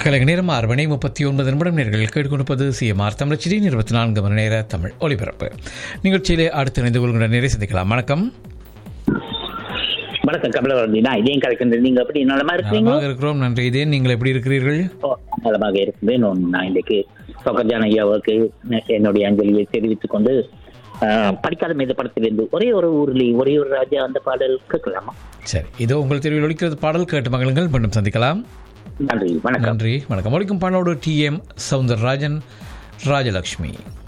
கலைஞர் நேரம் ஆறு மணி முப்பத்தி ஒன்பது நிமிடம் நேர்கள் கேட்டுக்கொண்டிருப்பது சிஎம்ஆர் தமிழச்சிடி இருபத்தி நான்கு மணி நேர தமிழ் ஒலிபரப்பு நிகழ்ச்சியிலே அடுத்து இணைந்து கொள்கின்ற நேரை சந்திக்கலாம் வணக்கம் வணக்கம் கமலவரதி நான் இதையும் கலைக்கின்றேன் நீங்க எப்படி நலமா இருக்கீங்க நலமாக இருக்கிறோம் நன்றி இதே நீங்கள் எப்படி இருக்கிறீர்கள் ஓ, நலமாக இருக்கிறேன் நான் இன்றைக்கு சொக்கஜான ஐயாவுக்கு என்னுடைய அஞ்சலியை தெரிவித்துக் கொண்டு ஆஹ், படிக்காத மீது படத்திலிருந்து ஒரே ஒரு ஊரில் ஒரே ஒரு ராஜா அந்த பாடல் கேட்கலாமா சரி இதோ உங்கள் தெருவில் ஒழிக்கிறது பாடல் கேட்டு மகளுங்கள் மீண்டும் சந்திக்கலாம் நன்றி வணக்கம் நன்றி வணக்கம் ஒழிக்கும் பாடலோடு டி எம் சவுந்தரராஜன் ராஜலக்ஷ்மி